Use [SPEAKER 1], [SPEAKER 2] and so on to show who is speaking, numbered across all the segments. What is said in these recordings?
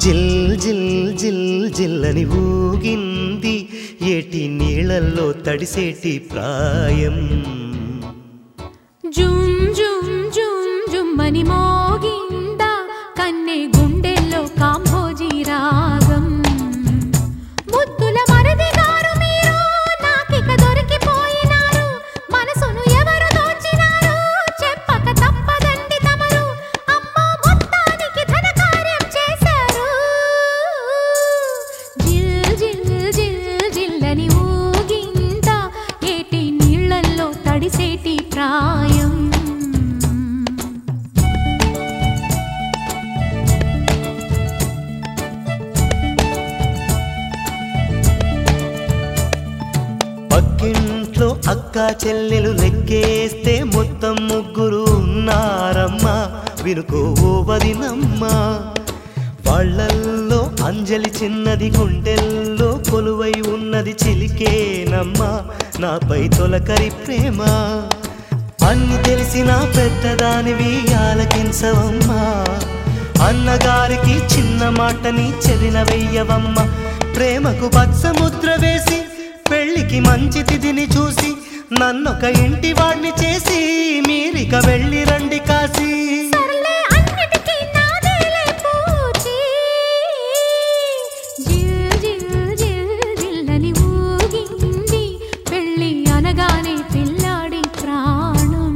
[SPEAKER 1] జిల్ జిల్ జిల్ జిల్లని ఊగింది ఏటి నీళ్ళల్లో తడిసేటి ప్రాయం
[SPEAKER 2] జుమ్ జుమ్ జుమ్ జుమ్మని మోగిందా కన్నె గుండెల్లో కాంభోజీ రాగం ముద్దుల మరది గారు మీరు నాకిక దొరికిపోయినారు మనసును ఎవరు దోచినారు చెప్పక తప్పదండి తమరు అమ్మో మొత్తానికి ధన కార్యం చేశారు జిల్ జిల్ జిల్ జిల్లని ఊగిందా ఏటి నీళ్ళల్లో తడిసేటి ప్రాయం
[SPEAKER 1] పక్కింట్లో అక్క చెల్లెలు లెక్కేస్తే మొత్తం ముగ్గురు ఉన్నారమ్మా వినుకో ఓ వదినమ్మా వాళ్ళల్లో అంజలి చిన్నది గుండెల్లో కొలువై ఉన్నది చిలికేనమ్మా నాపై తొలకరి ప్రేమ అన్ని తెలిసిన పెద్దదానివి ఆలకించవమ్మా అన్నగారికి చిన్న మాటని చెదిన వెయ్యవమ్మ ప్రేమకు పచ్చముద్ర వేసి పెళ్లికి మంచి తిథిని చూసి నన్నొక ఇంటి వాడిని చేసి మీరిక వెళ్ళి రండి కాశీ
[SPEAKER 2] సర్లే అన్నిటికీ నాదేలే పూచి జిల్ జిల్ జిల్ జిల్లని ఊగింది పెళ్ళి అనగానే పిల్లాడి ప్రాణం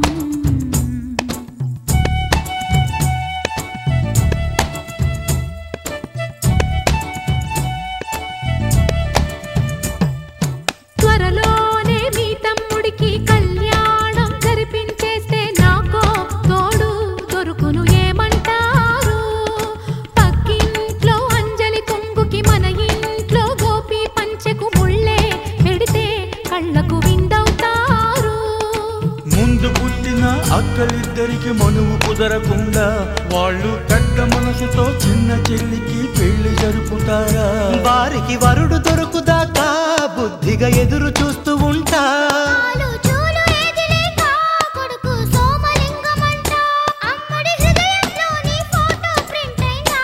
[SPEAKER 2] త్వరలోనే మీ తమ్ముడికి కళ్యాణం జరిపించేస్తే నాకో తోడు దొరుకును ఏమంటారు పక్కింట్లో అంజలి కొంగుకి మన ఇంట్లో గోపి పంచెకు ముళ్ళే పెడితే కళ్ళకు విందవుతారు
[SPEAKER 3] ముందు పుట్టిన అక్కలిద్దరికి మనువు కుదరకుండా వాళ్ళు పెద్ద మనసుతో చిన్న చెల్లికి పెళ్లి జరుపుతారా
[SPEAKER 1] వారికి వరుడు దొరుకుదాకా బుద్ధిగా ఎదురు చూస్తూ ఉంటా
[SPEAKER 2] ఆలు చూలు ఏదిలేక కొడుకు సోమలింగమంట అమ్మడి హృదయంలోని ఫోటో ప్రింట్ అయినా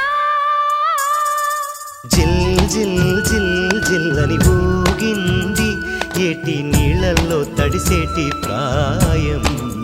[SPEAKER 1] జిల్ జిల్ జిల్ జిల్లని ఊగింది ఏటి నీళ్ళల్లో తడిసేటి ప్రాయం